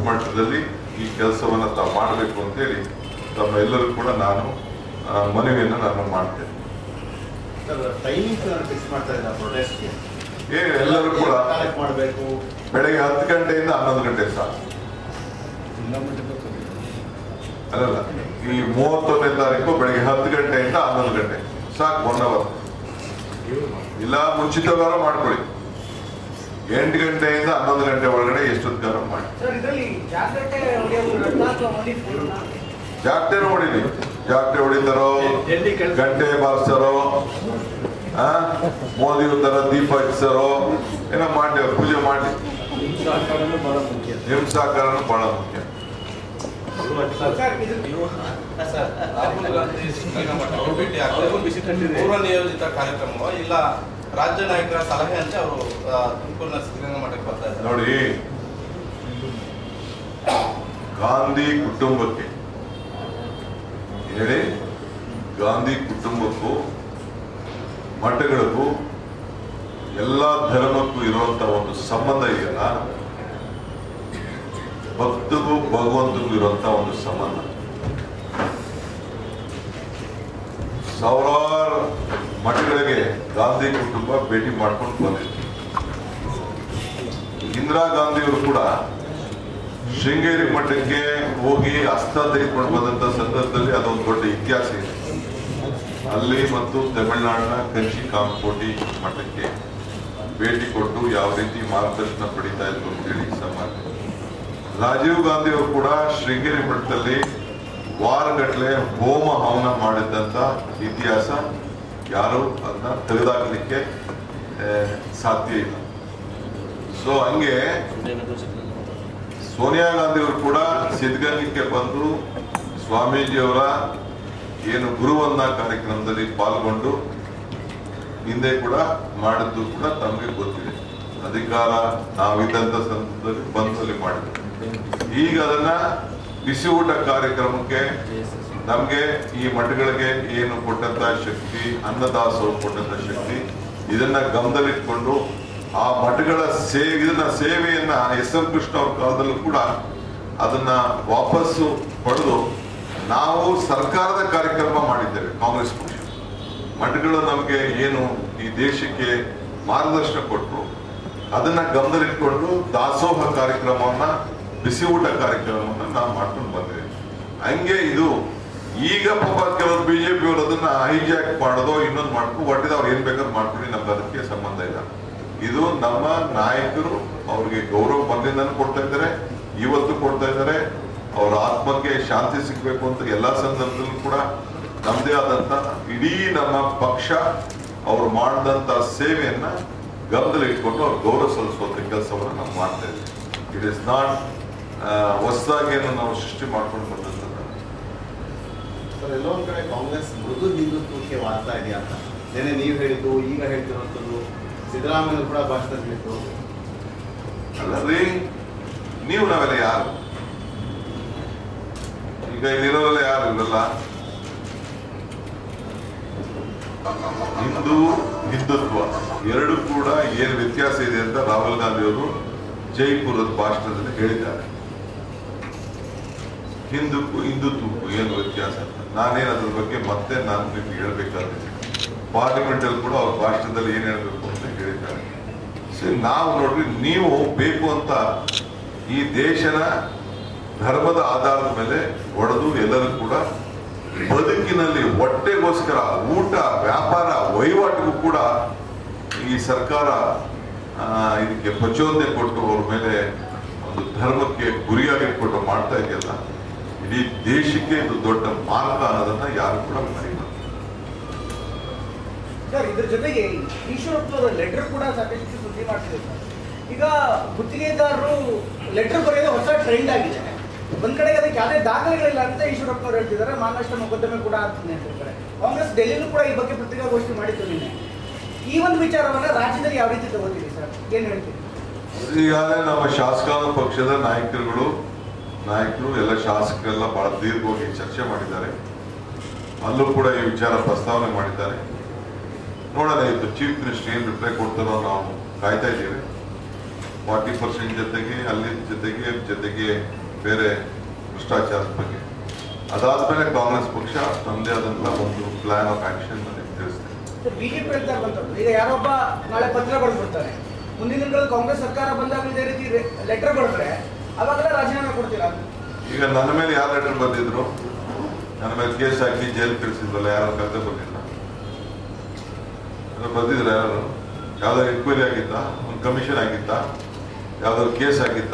ಮಟ್ಟದಲ್ಲಿ ಈ ಕೆಲಸವನ್ನ ತಾವು ಮಾಡಬೇಕು ಅಂತೇಳಿ ತಮ್ಮ ಎಲ್ಲರೂ ಕೂಡ ನಾನು ಆ, ಮನವಿಯನ್ನು ನಾನು ಮಾಡ್ತೇನೆ ಸರ್ ಟೈಮಿಂಗ್ಸ್ ಫಿಕ್ಸ್ ಮಾಡ್ತಾ ಇದ್ದಾರೆ ಪ್ರೊಟೆಸ್ಟ್ಗೆ ಏನು ಎಲ್ಲರೂ ಕೂಡ ಕಲೆಕ್ಟ್ ಮಾಡಬೇಕು ಬೆಳಗ್ಗೆ ಹತ್ತು ಗಂಟೆಯಿಂದ ಹನ್ನೊಂದು ಗಂಟೆ ಸಾಕು ಅಲ್ಲಲ್ಲ ಈ ಮೂವತ್ತೊಂದನೇ ತಾರೀಕು ಬೆಳಗ್ಗೆ ಹತ್ತು ಗಂಟೆಯಿಂದ ಹನ್ನೊಂದು ಗಂಟೆ ಸಾಕು ಒನ್ ಅವರ್ ಇಲ್ಲ ಮುಂಚಿತವಾರ ಮಾಡ್ಕೊಳ್ಳಿ ಎಂಟು ಗಂಟೆಯಿಂದ ಹನ್ನೊಂದು ಗಂಟೆ ಒಳಗಡೆ ಎಷ್ಟೊತ್ತಿಗಾರ ಮಾಡಿ ಸರ್ ಇದರಲ್ಲಿ ಜಾಗ್ರತೆ ಹೊಡೆಯೋದು ರತ್ನ ಅಥವಾ ಮಣಿ ಫುಲ್ನ ಜಾಗ್ಟೆ ಹೊಡಿಲಿ ಜಾಗ್ಟೆ ಹೊಡಿತಾರೋ ಜಲ್ದಿ ಕೆಲ್ಸ. ಗಂಟೆ ಬಾರಿಸ್ತಾರೋ ಆ ಮೋದಿ ತರ ದೀಪ ಹಚ್ಚಾರೋ ಏನೋ ಮಾಡಿ ಅವ್ರು ಪೂಜೆ ಮಾಡಿ ಬಹಳ ಮುಖ್ಯ ಹಿಂಸಾಕಾರನು ಬಹಳ ಮುಖ್ಯ ಸರ್ ಇದು ಸರ್, ರಾಹುಲ್ ಗಾಂಧಿ ಶ್ರೀರಂಗಮಠ ಅವರು ಭೇಟಿ ಆಗ್ತಾರೆ. ಪೂರ್ವ ನಿಯೋಜಿತ ಕಾರ್ಯಕ್ರಮ ಇಲ್ಲ ರಾಜ್ಯ ನಾಯಕರ ಸಲಹೆ ಅಂತ ಅವರು ತುಮಕೂರಿನ ಶ್ರೀರಂಗಮಠಕ್ಕೆ ಬರ್ತಾ ಇದ್ದಾರೆ ನೋಡಿ ಗಾಂಧಿ ಕುಟುಂಬಕ್ಕೆ ಹೇಳಿ ಗಾಂಧಿ ಕುಟುಂಬಕ್ಕೂ ಮಠಗಳಿಗೂ ಎಲ್ಲ ಧರ್ಮಕ್ಕೂ ಇರುವಂತ ಒಂದು ಸಂಬಂಧ ಇದೆಯಲ್ಲ ಭಕ್ತಗೂ ಭಗವಂತನಿಗೂ ಇರುವಂತ ಒಂದು ಸಂಬಂಧ ಸಾವಿರಾರು ಮಠಗಳಿಗೆ ಗಾಂಧಿ ಕುಟುಂಬ ಭೇಟಿ ಮಾಡ್ಕೊಂಡು ಬಂದಿದೆ ಇಂದಿರಾ ಗಾಂಧಿಯವರು ಕೂಡ ಶೃಂಗೇರಿ ಮಠಕ್ಕೆ ಹೋಗಿ ಹಸ್ತ ತೆಗೆದುಕೊಂಡು ಬಂದಂತ ಸಂದರ್ಭದಲ್ಲಿ ಅದೊಂದು ದೊಡ್ಡ ಇತಿಹಾಸ ಇದೆ ಅಲ್ಲಿ ಮತ್ತು ತಮಿಳುನಾಡಿನ ಕಂಚಿ ಕಾಮಕೋಟಿ ಮಠಕ್ಕೆ ಭೇಟಿ ಕೊಟ್ಟು ಯಾವ ರೀತಿ ಮಾರ್ಗದರ್ಶನ ಪಡಿತಾ ಇದ್ರು ಅಂತೇಳಿ ಸಮಾಜ ರಾಜೀವ್ ಗಾಂಧಿ ಅವರು ಕೂಡ ಶೃಂಗೇರಿ ಮಠದಲ್ಲಿ ವಾರಗಟ್ಟಲೆ ಹೋಮ ಹವನ ಮಾಡಿದ್ದಂತ ಇತಿಹಾಸ ಯಾರು ಅದನ್ನ ತೆಗೆದಾಕಲಿಕ್ಕೆ ಆ, ಸಾಧ್ಯ ಇಲ್ಲ ಸೊ ಹಂಗೆ ಸೋನಿಯಾ ಗಾಂಧಿ ಅವರು ಕೂಡ ಸಿದ್ಧಗಂಗಕ್ಕೆ ಬಂದು ಸ್ವಾಮೀಜಿಯವರ ಏನು ಗುರುವನ್ನ ಕಾರ್ಯಕ್ರಮದಲ್ಲಿ ಪಾಲ್ಗೊಂಡು ಹಿಂದೆ ಕೂಡ ಮಾಡಿದ್ದು ಕೂಡ ತಮಗೆ ಗೊತ್ತಿದೆ ಅಧಿಕಾರ ನಾವಿದ್ದಂತ ಸಂದರ್ಭದಲ್ಲಿ ಬಂದಲ್ಲಿ ಮಾಡಿದ್ರು ಈಗ ಅದನ್ನ ಬಿಸಿ ಊಟ ಕಾರ್ಯಕ್ರಮಕ್ಕೆ ನಮ್ಗೆ ಈ ಮಠಗಳಿಗೆ ಏನು ಕೊಟ್ಟಂತ ಶಕ್ತಿ ಅನ್ನದಾಸೋಹ ಕೊಟ್ಟಂತ ಶಕ್ತಿ ಇದನ್ನ ಗಮನದಲ್ಲಿಟ್ಕೊಂಡು ಆ ಮಠಗಳ ಸೇವೆ ಇದನ್ನ ಸೇವೆಯನ್ನ ಎಸ್ ಎಂ ಕೃಷ್ಣ ಅವ್ರ ಕಾಲದಲ್ಲೂ ಕೂಡ ಅದನ್ನ ವಾಪಸ್ಸು ಪಡೆದು ನಾವು ಸರ್ಕಾರದ ಕಾರ್ಯಕ್ರಮ ಮಾಡಿದ್ದೇವೆ ಕಾಂಗ್ರೆಸ್ ಪಕ್ಷ ಮಠಗಳು ನಮಗೆ ಏನು ಈ ದೇಶಕ್ಕೆ ಮಾರ್ಗದರ್ಶನ ಕೊಟ್ಟರು ಅದನ್ನ ಗಮನದಲ್ಲಿಟ್ಕೊಂಡು ದಾಸೋಹ ಕಾರ್ಯಕ್ರಮವನ್ನ ಬಿಸಿ ಊಟ ಕಾರ್ಯಕ್ರಮವನ್ನ ನಾವು ಮಾಡ್ಕೊಂಡು ಬಂದಿದ್ದೇವೆ ಹಂಗೆ ಇದು ಈಗ ಪಾಪ ಕೆಲವರು ಬಿಜೆಪಿ ಅವರು ಅದನ್ನ ಹೈಜಾಕ್ ಮಾಡೋದೋ ಇನ್ನೊಂದು ಮಾಡ್ಕೊಂಡು ಒಟ್ಟಿದ ಅವ್ರು ಏನ್ ಬೇಕಾದ್ರೂ ಮಾಡ್ಕೊಂಡು ನಮ್ಗೆ ಅದಕ್ಕೆ ಸಂಬಂಧ ಇಲ್ಲ ಇದು ನಮ್ಮ ನಾಯಕರು ಅವ್ರಿಗೆ ಗೌರವ ಮೊದಲಿಂದನೂ ಕೊಡ್ತಾ ಇದ್ದಾರೆ ಇವತ್ತು ಕೊಡ್ತಾ ಇದ್ದಾರೆ ಅವರ ಆತ್ಮಕ್ಕೆ ಶಾಂತಿ ಸಿಗ್ಬೇಕು ಅಂತ ಎಲ್ಲಾ ಸಂದರ್ಭದಲ್ಲೂ ಕೂಡ ನಮ್ದೇ ಆದಂತ ಇಡೀ ನಮ್ಮ ಪಕ್ಷ ಅವ್ರು ಮಾಡಿದಂತ ಸೇವೆಯನ್ನ ಗಮನದಲ್ಲಿ ಇಟ್ಕೊಂಡು ಅವ್ರು ಗೌರವ ಸಲ್ಲಿಸುವಂತ ಕೆಲಸವನ್ನ ನಾವು ಮಾಡ್ತಾ ಇದ್ದೀವಿ ಇಟ್ ಇಸ್ ನಾಟ್ ಹೊಸದಾಗಿ ಏನು ನಾವು ಸೃಷ್ಟಿ ಮಾಡ್ಕೊಂಡು ಬಂದಂತ ಸರ್ ಎಲ್ಲೋ ಒಂದ್ ಕಡೆ ಕಾಂಗ್ರೆಸ್ ಮೃದು ಹಿಂದುತ್ವಕ್ಕೆ ವಾರ್ತಾ ಇದೆಯಾ ಅಂತ ನೆನೆ ನೀವು ಹೇಳಿದ್ದು ಈಗ ಹೇಳ್ತಿರುವಂಥದ್ದು ಸಿದ್ದರಾಮಯ್ಯ ಕೂಡ ಭಾಷಣ ಹೇಳಿದ್ದು ಅಲ್ಲರಿ ನೀವು ನಾವೆಲ್ಲ ಯಾರು ಈಗ ಇಲ್ಲಿರೋರೆಲ್ಲ ಯಾರು ಇವೆಲ್ಲ ಹಿಂದೂ ಹಿಂದುತ್ವ ಎರಡು ಕೂಡ ಏನು ವ್ಯತ್ಯಾಸ ಇದೆ ಅಂತ ರಾಹುಲ್ ಗಾಂಧಿ ಅವರು ಜೈಪುರದ ಭಾಷಣದಲ್ಲಿ ಹೇಳಿದ್ದಾರೆ ಹಿಂದಕ್ಕೂ ಹಿಂದುತ್ವಕ್ಕೂ ಏನು ವ್ಯತ್ಯಾಸ ಅಂತ ನಾನೇನು ಅದ್ರ ಬಗ್ಗೆ ಮತ್ತೆ ನಾನು ನಿಮ್ಗೆ ಹೇಳ್ಬೇಕಾದ್ರೆ ಪಾರ್ಲಿಮೆಂಟ್ ಅಲ್ಲಿ ಕೂಡ ಅವ್ರ ಭಾಷಣದಲ್ಲಿ ಏನ್ ಹೇಳ್ಬೇಕು ಅಂತ ಹೇಳಿದ್ದಾರೆ ಸೊ ನಾವು ನೋಡ್ರಿ ನೀವು ಬೇಕು ಅಂತ ಈ ದೇಶನ ಧರ್ಮದ ಆಧಾರದ ಮೇಲೆ ಒಡೆದು ಎಲ್ಲರೂ ಕೂಡ ಬದುಕಿನಲ್ಲಿ ಹೊಟ್ಟೆಗೋಸ್ಕರ ಊಟ ವ್ಯಾಪಾರ ವಹಿವಾಟಿಗೂ ಕೂಡ ಈ ಸರ್ಕಾರ ಆ, ಇದಕ್ಕೆ ಪ್ರಚೋದನೆ ಕೊಟ್ಟು ಅವ್ರ ಮೇಲೆ ಒಂದು ಧರ್ಮಕ್ಕೆ ಗುರಿಯಾಗಿಟ್ಕೊಂಡು ಮಾಡ್ತಾ ಇದೆಯಲ್ಲ ಇಡೀ ದೇಶಕ್ಕೆ ಇದು ದೊಡ್ಡ ಮಾರ್ಗ ಅನ್ನೋದನ್ನ ಯಾರು ಕೂಡ ಮರಿಬಾರ್ದು ಸರ್ ಇದ್ರ ಜೊತೆಗೆ ಈಶ್ವರಪ್ಪನವರ ಲೆಟರ್ ಕೂಡ ಸಾಕಷ್ಟು ಸುದ್ದಿ ಮಾಡ್ತಿದೆ ಸರ್ ಈಗ ಗುತ್ತಿಗೆದಾರರು ಲೆಟರ್ ಬರೆಯೋದು ಹೊಸ ಟ್ರೆಂಡ್ ಆಗಿದೆ ಒಂದ್ ಕಡೆಗೆ ಅದಕ್ಕೆ ಯಾವುದೇ ದಾಖಲೆಗಳಿಲ್ಲ ಅಂತ ಈಶ್ವರಪ್ಪನವ್ರು ಹೇಳ್ತಿದ್ದಾರೆ ಮಾನನಷ್ಟ ಮೊಕದ್ದಮೆ ಕೂಡ ಆಗ್ತದೆ ಅಂತ ಹೇಳ್ತಾರೆ ಕಾಂಗ್ರೆಸ್ ಡೆಲ್ಲಿಲೂ ಕೂಡ ಈ ಬಗ್ಗೆ ಪತ್ರಿಕಾಗೋಷ್ಠಿ ಮಾಡಿತ್ತು ನಿನ್ನೆ ಈ ಒಂದು ವಿಚಾರವನ್ನ ರಾಜ್ಯದಲ್ಲಿ ಯಾವ ರೀತಿ ತಗೋತೀರಿ ಸರ್ ಏನ್ ಹೇಳ್ತೀರಿ ಈಗಾಗಲೇ ನಮ್ಮ ಶಾಸಕಾಂಗ ಪಕ್ಷದ ನಾಯಕರುಗಳು ನಾಯಕರು ಎಲ್ಲ ಶಾಸಕರೆಲ್ಲ ಬಹಳ ದೀರ್ಘವಾಗಿ ಚರ್ಚೆ ಮಾಡಿದ್ದಾರೆ ಅಲ್ಲೂ ಕೂಡ ಈ ವಿಚಾರ ಪ್ರಸ್ತಾವನೆ ಮಾಡಿದ್ದಾರೆ ನೋಡೋಣ ಇದು ಚೀಫ್ ಮಿನಿಸ್ಟರ್ ಏನ್ ರಿಪ್ಲೈ ಕೊಡ್ತಾರೋ ನಾವು ಕಾಯ್ತಾ ಇದ್ದೀವಿ ಫಾರ್ಟಿ ಪರ್ಸೆಂಟ್ ಜೊತೆಗೆ ಅಲ್ಲಿ ಜೊತೆಗೆ ಜೊತೆಗೆ ಬೇರೆ ಭ್ರಷ್ಟಾಚಾರದ ಬಗ್ಗೆ ಅದಾದ್ಮೇಲೆ ಕಾಂಗ್ರೆಸ್ ಪಕ್ಷ ತಮ್ಮದೇ ಆದಂತ ಒಂದು ಪ್ಲಾನ್ ಆಫ್ ಆಕ್ಷನ್ ನನಗೆ ತಿಳಿಸ್ತೇನೆ ಬಿಜೆಪಿ ಹೇಳ್ತಾ ಬಂತದ್ದು ಈಗ ಯಾರೊಬ್ಬ ನಾಳೆ ಪತ್ರ ಬರೆದ್ಬಿಡ್ತಾರೆ ಮುಂದಿನ ದಿನಗಳಲ್ಲಿ ಕಾಂಗ್ರೆಸ್ ಸರ್ಕಾರ ಬಂದಾಗ ಇದೇ ರೀತಿ ಲೆಟರ್ ಬರೆದ್ರೆ ಅವಾಗಲೇ ರಾಜೀನಾಮೆ ಕೊಡ್ತೀರಾ ಈಗ ನನ್ನ ಮೇಲೆ ಯಾರು ಲೆಟರ್ ಬಂದಿದ್ರು ನನ್ನ ಮೇಲೆ ಕೇಸ್ ಹಾಕಿ ಜೈಲ್ ಕಳಿಸಿದ್ರಲ್ಲ ಯಾರು ಕರೆದೇ ಬಂದಿಲ್ಲ ಯಾರು ಬಂದಿದ್ರ ಯಾರು ಯಾವ್ದಾದ್ರು ಎನ್ಕ್ವೈರಿ ಆಗಿತ್ತ ಒಂದು ಕಮಿಷನ್ ಆಗಿತ್ತ ಯಾವ್ದಾದ್ರು ಕೇಸ್ ಆಗಿತ್ತ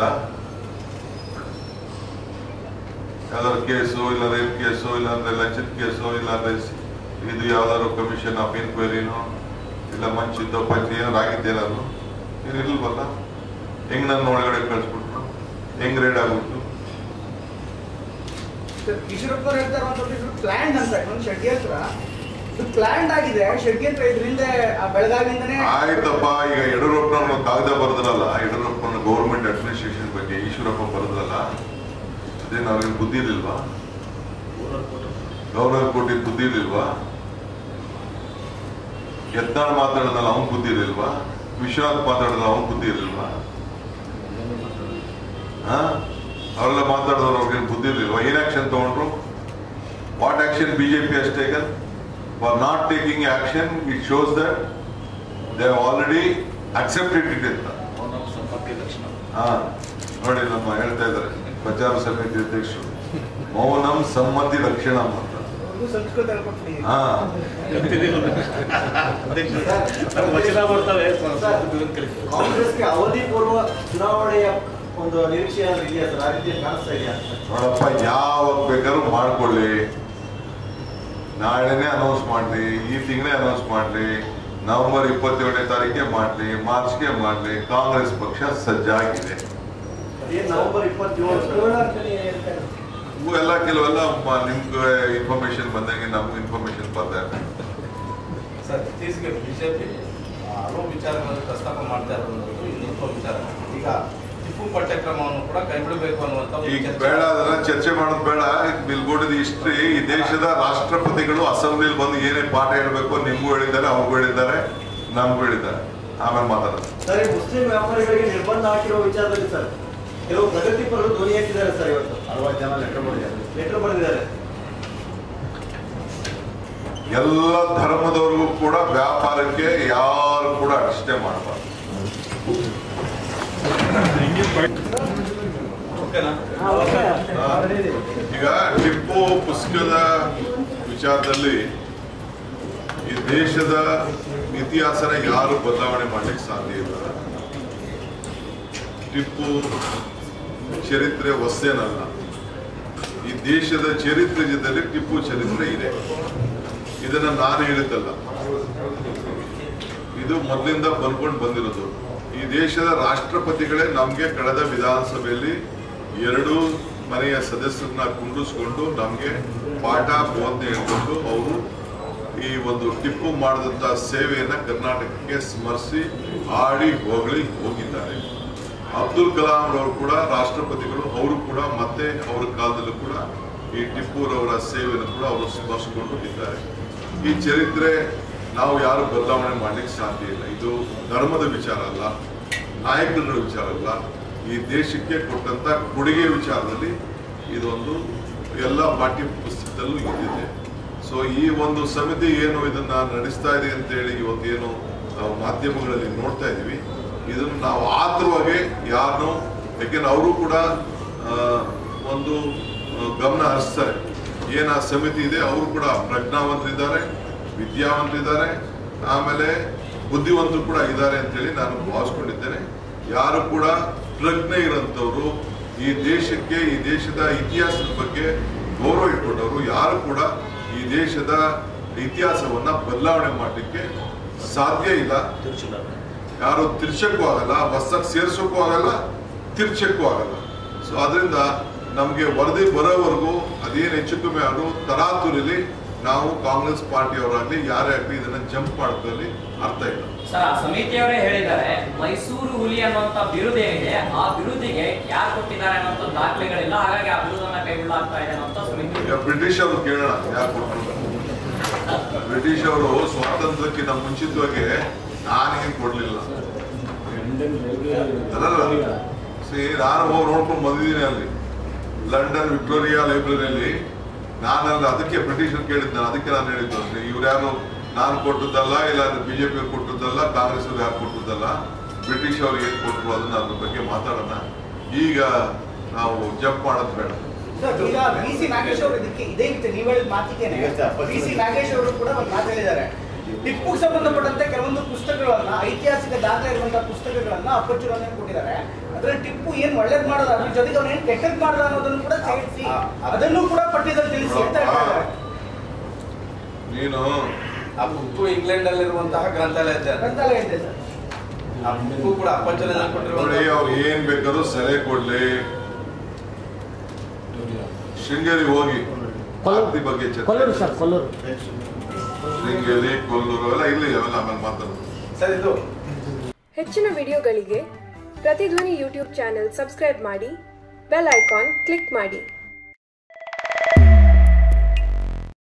ಯಾವ್ದಾದ್ರು ಕೇಸು ಇಲ್ಲ ರೇಪ್ ಕೇಸು ಇಲ್ಲ ಅಂದ್ರೆ ಲಂಚದ ಕೇಸು ಇಲ್ಲ ಅಂದ್ರೆ ಇದು ಯಾವ್ದಾದ್ರು ಕಮಿಷನ್ ಆಫ್ ಎನ್ಕ್ವೈರಿನೋ ಇಲ್ಲ ಮಂಚಿದ್ದೋ ಪಂಚ ಏನಾದ್ರು ಆಗಿದ್ದೇನಾದ್ರು ಏನು ಇಲ್ವಲ್ಲ ಹೆಂಗ್ ನನ್ನ ಒಳಗಡೆ ಕಳಿಸ್ಬಿಟ್ರು ಹೆಂಗ್ ರೇಡ್ ಆಗ್ಬಿಟ್ಟು ಈಶ್ವರಪ್ಪ ಅವ್ರು ಹೇಳ್ತಾ ಇರುವಂತದ್ದು ಇದು ಪ್ಲಾನ್ ಅಂತ ಇನ್ನೊಂದು ಷಡ್ಯಂತ್ರ ಇದು ಪ್ಲಾನ್ ಆಗಿದೆ ಷಡ್ಯಂತ್ರ ಇದ್ರಿಂದ ಆ ಬೆಳಗಾವಿಯಿಂದನೇ ಆಯ್ತಪ್ಪ ಈಗ ಯಡಿಯೂರಪ್ಪನವ್ರು ಕಾಗದ ಬರೆದ್ರಲ್ಲ ಯಡಿಯೂರಪ್ಪನ ಗೌರ್ಮೆಂಟ್ ಅಡ್ಮಿನಿಸ್ಟ್ರೇಷನ್ ಬಗ್ಗೆ ಈಶ್ವರಪ್ಪ ಬರೆದ್ರಲ್ಲ ಅದೇನು ಅವ್ರಿಗೆ ಬುದ್ಧಿ ಇರ್ಲಿಲ್ವಾ ಗೌರವ ಕೊಟ್ಟಿದ್ ಬುದ್ಧಿ ಇರ್ಲಿಲ್ವಾ ಯತ್ನಾಳ್ ಮಾತಾಡಿದ್ನಲ್ಲ ಅವನ್ ಬುದ್ಧಿ ಇರ್ಲಿಲ್ವಾ ವಿಶ್ವನಾಥ್ ಮಾತಾಡಿದ್ರೆ ಅವನ್ ಬುದ್ಧಿ ಇರ್ಲಿಲ್ವಾ ಹಾ ಅವರೆಲ್ಲ ಮಾತಾಡಿದವ್ರು ಅವ್ರಿಗೆ ಬುದ್ಧಿ ಇರ್ಲಿಲ್ವಾ ಏನ್ ಆಕ್ಷನ್ ತಗೊಂಡ್ರು what action BJP has taken for not taking action it shows that they already accepted it ಅಂತ ಹಾ ನೋಡಿ ನಮ್ಮ ಹೇಳ್ತಾ ಇದ್ದಾರೆ ಪ್ರಚಾರ ಸಮಿತಿ ಅಧ್ಯಕ್ಷರು ಮೌನಂ ಸಮ್ಮತಿ ಲಕ್ಷಣಂ ಅಂತ ಅವ್ರಿಗೂ ಸಂಸ್ಕೃತ ಹೇಳ್ಕೊಟ್ಬಿಡಿ ಹಾ ವಚನ ಬರ್ತವೆ ಕಾಂಗ್ರೆಸ್ಗೆ ಅವಧಿ ಪೂರ್ವ ಚುನಾವಣೆಯ ಒಂದು ನಿರೀಕ್ಷೆ ಏನಾದ್ರು ಇದೆಯಾ ಸರ್ ಆ ರೀತಿ ಕಾಣಿಸ್ತಾ ಇದೆಯಾ ನೋಡಪ್ಪ ಯಾವಾಗ ಬೇಕಾದ್ರೂ ಮಾಡ್ಕೊಳ್ಳಿ ನಾಳೆನೆ ಅನೌನ್ಸ್ ಮಾಡ್ಲಿ ಈ ತಿಂಗಳೇ ಅನೌನ್ಸ್ ಮಾಡ್ಲಿ ನವೆಂಬರ್ ಇಪ್ಪತ್ತೇಳನೇ ತಾರೀಕಿಗೆ ಮಾಡ್ಲಿ ಮಾರ್ಚ್ಗೆ ಮಾಡ್ಲಿ ಕಾಂಗ್ರೆಸ್ ಪಕ್ಷ ಸಜ್ಜಾಗಿದೆ ಏನ್ ನವೆಂಬರ್ ಇಪ್ಪತ್ತೇಳು ಇವು ಎಲ್ಲ ಕೆಲವೆಲ್ಲ ಮ- ನಿಮ್ಗೆ ಇನ್ಫಾರ್ಮೇಶನ್ ಬಂದಂಗೆ ನಮ್ಗೆ ಇನ್ಫಾರ್ಮೇಶನ್ ಬರ್ತಾ ಇದೆ ಸರ್ ಇತ್ತೀಚೆಗೆ ಬಿಜೆಪಿ ಹಲವು ವಿಚಾರಗಳನ್ನು ಪ್ರಸ್ತಾಪ ಮಾಡ್ತಾ ಇರೋದು ಇನ್ನೊಂದು ವಿಚಾರ ಈಗ ಟಿಪ್ಪು ಪಠ್ಯಕ್ರಮವನ್ನು ಕೂಡ ಕೈಬಿಡಬೇಕು ಅನ್ನುವಂತ ಒಂದು ಈಗ ಚರ್ಚೆ. ಬೇಡ ಅದನ್ನ ಚರ್ಚೆ ಮಾಡೋದು ಬೇಡ ಬಿಲ್ಗೋಡಿದ ಹಿಸ್ಟ್ರಿ ಈ ದೇಶದ ರಾಷ್ಟ್ರಪತಿಗಳು ಅಸೆಂಬ್ಲಿಲಿ ಬಂದು ಏನೇ ಪಾಠ ಹೇಳ್ಬೇಕು ನಿಮ್ಗೂ ಹೇಳಿದ್ದಾರೆ ಅವ್ರಿಗೂ ಹೇಳಿದ್ದಾರೆ ನಮಗೂ ಹೇಳಿದ್ದಾರೆ ಆಮೇಲೆ ಮಾತಾಡೋದು ಸರ್ ಈ ಮುಸ್ಲಿಂ ವ್ಯಾಪಾರಿಗಳಿಗೆ ನಿರ್ಬಂಧ ಹಾಕಿರೋ ವಿಚಾರದಲ್ಲಿ ಸರ್ ಕೆಲವು ಪ್ರಗತಿಪರರು ಧ್ವನಿ ಎತ್ತಿದ್ದಾರೆ ಸರ್ ಇವತ್ತು ಅರವತ್ತು ಜನ ಲೆಟರ್ ಬರೆದಿದ್ದಾರೆ ಲೆಟರ್ ಬರೆದಿದ್ದಾರೆ ಎಲ್ಲ ಧರ್ಮದವ್ರಿಗೂ ಕೂಡ ವ್ಯಾಪಾರಕ್ಕೆ ಯಾರು ಕೂಡ ಅಷ್ಟೇ ಮಾಡಬಾರ್ದು ಓಕೆನಾ ಈಗ ಟಿಪ್ಪು ಪುಸ್ತಕದ ವಿಚಾರದಲ್ಲಿ ಈ ದೇಶದ ಇತಿಹಾಸನ ಯಾರು ಬದಲಾವಣೆ ಮಾಡ್ಲಿಕ್ಕೆ ಸಾಧ್ಯ ಇಲ್ಲ ಟಿಪ್ಪು ಚರಿತ್ರೆ ಹೊಸೇನಲ್ಲ ಈ ದೇಶದ ಚರಿತ್ರೆ ಜೊತೆಲಿ ಟಿಪ್ಪು ಚರಿತ್ರೆ ಇದೆ ಇದನ್ನ ನಾನು ಹೇಳಿದ್ದಲ್ಲ ಇದು ಮೊದಲಿಂದ ಬಂದ್ಕೊಂಡು ಬಂದಿರೋದು ಈ ದೇಶದ ರಾಷ್ಟ್ರಪತಿಗಳೇ ನಮ್ಗೆ ಕಳೆದ ವಿಧಾನಸಭೆಯಲ್ಲಿ ಎರಡು ಮನೆಯ ಸದಸ್ಯರನ್ನ ಕುಂಡಿಸ್ಕೊಂಡು ನಮ್ಗೆ ಪಾಠ ಬೋಧನೆ ಹೇಳ್ಕೊಂಡು ಅವರು ಈ ಒಂದು ಟಿಪ್ಪು ಮಾಡಿದಂತ ಸೇವೆಯನ್ನ ಕರ್ನಾಟಕಕ್ಕೆ ಸ್ಮರಿಸಿ ಆಡಿ ಹೊಗಳಿ ಹೋಗಿದ್ದಾರೆ ಅಬ್ದುಲ್ ಕಲಾಂ ರವರು ಕೂಡ ರಾಷ್ಟ್ರಪತಿಗಳು ಅವರು ಕೂಡ ಮತ್ತೆ ಅವರ ಕಾಲದಲ್ಲೂ ಕೂಡ ಈ ಟಿಪ್ಪುರವರ ಸೇವೆಯನ್ನು ಕೂಡ ಅವರು ಸ್ಮರಿಸಿಕೊಂಡು ಇದ್ದಾರೆ ಈ ಚರಿತ್ರೆ ನಾವು ಯಾರು ಬದಲಾವಣೆ ಮಾಡ್ಲಿಕ್ಕೆ ಸಾಧ್ಯ ಇಲ್ಲ ಇದು ಧರ್ಮದ ವಿಚಾರ ಅಲ್ಲ ನಾಯಕರುಗಳ ವಿಚಾರ ಅಲ್ಲ ಈ ದೇಶಕ್ಕೆ ಕೊಟ್ಟಂತ ಕೊಡುಗೆ ವಿಚಾರದಲ್ಲಿ ಇದೊಂದು ಎಲ್ಲ ಪಾಠ್ಯ ಪುಸ್ತಕದಲ್ಲೂ ಇದ್ದಿದೆ ಸೊ ಈ ಒಂದು ಸಮಿತಿ ಏನು ಇದನ್ನ ನಡೆಸ್ತಾ ಇದೆ ಅಂತ ಹೇಳಿ ಇವತ್ತೇನು ನಾವು ಮಾಧ್ಯಮಗಳಲ್ಲಿ ನೋಡ್ತಾ ಇದೀವಿ ಇದನ್ನು ನಾವು ಆತುರವಾಗಿ ಯಾರನ್ನು ಯಾಕೆಂದ್ರೆ ಅವರು ಕೂಡ ಆ, ಒಂದು ಆ, ಗಮನ ಹರಿಸ್ತಾರೆ ಏನ ಸಮಿತಿ ಇದೆ ಅವರು ಕೂಡ ಪ್ರಜ್ಞಾವಂತರಿದ್ದಾರೆ ವಿದ್ಯಾವಂತರಿದ್ದಾರೆ ಆಮೇಲೆ ಬುದ್ಧಿವಂತರು ಕೂಡ ಇದ್ದಾರೆ ಅಂತೇಳಿ ನಾನು ಭಾವಿಸ್ಕೊಂಡಿದ್ದೇನೆ ಯಾರು ಕೂಡ ಪ್ರಜ್ಞೆ ಇರೋಂಥವ್ರು ಈ ದೇಶಕ್ಕೆ ಈ ದೇಶದ ಇತಿಹಾಸದ ಬಗ್ಗೆ ಗೌರವ ಇಟ್ಕೊಂಡವರು ಯಾರು ಕೂಡ ಈ ದೇಶದ ಇತಿಹಾಸವನ್ನ ಬದಲಾವಣೆ ಮಾಡಲಿಕ್ಕೆ ಸಾಧ್ಯ ಇಲ್ಲ ಯಾರು ತಿರ್ಚಕ್ಕೂ ಆಗಲ್ಲ ಹೊಸದಾಗಿ ಸೇರ್ಸೋಕ್ಕೂ ಆಗಲ್ಲ ತಿರ್ಚಕ್ಕೂ ಆಗಲ್ಲ ಸೊ ಅದರಿಂದ ನಮಗೆ ವರದಿ ಬರೋವರೆಗೂ ಅದೇನು ಹೆಚ್ಚು ಕಮ್ಮಿ ಆದ್ರೂ ತರಾತುರಿಲಿ ನಾವು ಕಾಂಗ್ರೆಸ್ ಪಾರ್ಟಿಯವರಾಗ್ಲಿ ಯಾರೇ ಆಗಲಿ ಇದನ್ನ ಜಂಪ್ ಮಾಡೋದ್ರಲ್ಲಿ ಅರ್ಥ ಇಲ್ಲ ಸರ್ ಆ ಸಮಿತಿಯವರೇ ಹೇಳಿದ್ದಾರೆ ಮೈಸೂರು ಹುಲಿ ಅನ್ನುವಂತ ಬಿರುದು ಏನಿದೆ ಆ ಬಿರುದಿಗೆ ಯಾರು ಕೊಟ್ಟಿದ್ದಾರೆ ಅನ್ನೋಂಥ ದಾಖಲೆಗಳಿಲ್ಲ ಹಾಗಾಗಿ ಆ ಬಿರುದನ್ನ ಕೈಗೊಳ್ಳಲಾಗ್ತಾ ಇದೆ ಅನ್ನೋಂಥ ಸಮಿತಿ ಈಗ ಬ್ರಿಟಿಷ್ ಅವರು ಕೇಳೋಣ ಯಾಕೆ ಕೊಟ್ಟರು ಬ್ರಿಟಿಷ್ ಅವರು ಸ್ವಾತಂತ್ರ್ಯಕ್ಕಿಂತ ಮುಂಚಿತವಾಗಿ ನಾನೇನು ಕೊಡ್ಲಿಲ್ಲ ಅದಲ್ಲ ಸಿ ನಾನು ಹೋಗಿ ನೋಡ್ಕೊಂಡು ಬಂದಿದ್ದೀನಿ ಅಲ್ಲಿ ಲಂಡನ್ ವಿಕ್ಟೋರಿಯಾ ಲೈಬ್ರರಿಯಲ್ಲಿ ನಾನಲ್ಲಿ ಅದಕ್ಕೆ ಬ್ರಿಟಿಷರು ಕೇಳಿದ್ದು ನಾನು ಅದಕ್ಕೆ ನಾನು ಹೇಳಿದ್ದು ಇವ್ರು ಯಾರು ನಾನು ಕೊಟ್ಟದ್ದಲ್ಲ ಇಲ್ಲ ಬಿಜೆಪಿ ಅವ್ರು ಕೊಟ್ಟದ್ದಲ್ಲ ಕಾಂಗ್ರೆಸ್ ಅವ್ರು ಯಾರು ಕೊಟ್ಟದ್ದಲ್ಲ ಬ್ರಿಟಿಷ್ ಅವ್ರು ಏನು ಕೊಟ್ಟರು ಅದನ್ನ ಅದ್ರ ಬಗ್ಗೆ ಮಾತಾಡೋಣ ಈಗ ನಾವು ಜಂಪ್ ಮಾಡೋದು ಬೇಡ ಸರ್, ಈಗ ಬಿ ಸಿ ನಾಗೇಶ್ ಅವರು ಇದಕ್ಕೆ ಇದೇ ರೀತಿ ನೀವು ಹೇಳಿದ ಮಾತಿಗೆನೆ ಈಗ ಸರ್, ಬಿ ಸಿ ನಾಗೇಶ್ ಅವರು ಕೂಡ ಒಂದು ಮಾತು ಹೇಳಿದ್ದಾರೆ ಟಿಪ್ಪುಗೆ ಸಂಬಂಧಪಟ್ಟಂತೆ ಕೆಲವೊಂದು ಪುಸ್ತಕಗಳನ್ನ ಐತಿಹಾಸಿಕ ದಾಖಲೆ ಇರುವಂತಹ ಪುಸ್ತಕಗಳನ್ನ ಅಪ್ಪಚ್ಚುರನ್ನ ಕೊಟ್ಟಿದ್ದಾರೆ ಅದ್ರಲ್ಲಿ ಟಿಪ್ಪು ಏನ್ ಒಳ್ಳೇದ್ ಮಾಡೋದು ಅದ್ರ ಜೊತೆಗೆ ಅವ್ನು ಏನ್ ಕೆಟ್ಟದ್ ಮಾಡ್ದ ಅನ್ನೋದನ್ನು ಕೂಡ ಸೇರಿಸಿ ಆ, ಆ, ಅದನ್ನು ಕೂಡ ಪಠ್ಯದಲ್ಲಿ ತಿಳಿಸಿ ಅಂತ ಹೇಳ್ತಾ ಇದ್ದಾರೆ ನೀನು ಆ ಬುಕ್ಕು ಇಂಗ್ಲೆಂಡ್ ಅಲ್ಲಿರುವಂತಹ ಗ್ರಂಥಾಲಯ ಇದೆ ಗ್ರಂಥಾಲಯ ಇದೆ ಸರ್ ಆ ಬುಕ್ಕು ಕೂಡ ಅಪ್ಪಚ್ಚನಲ್ಲಿ ನೋಡಿ ಕೊಟ್ಟಿರುವಂತಹ ಅವ್ರು ಏನ್ ಬೇಕಾದ್ರೂ ಸಲಹೆ ಕೊಡ್ಲಿ ಶೃಂಗೇರಿ ಹೋಗಿ ಆಸ್ತಿ ಬಗ್ಗೆ ಚರ್ಚೆ ಕೊಲ್ಲೂರು ಸರ್ ಕೊಲ್ಲೂರು ಶೃಂಗೇರಿ ಕೊಲ್ಲೂರು ಎಲ್ಲ ಇಲ್ಲಿ ಅವೆಲ್ಲ ಆಮೇಲೆ ಮಾತಾಡೋದು ಸರ್ ಇದು ಹೆಚ್ಚಿನ ವಿಡಿಯೋಗಳಿಗೆ ಪ್ರತಿಧ್ವನಿ ಯೂಟ್ಯೂಬ್ ಚಾನೆಲ್ ಸಬ್ಸ್ಕ್ರೈಬ್ ಮಾಡಿ ಬೆಲ್ ಐಕಾನ್ ಕ್ಲಿಕ್ ಮಾಡಿ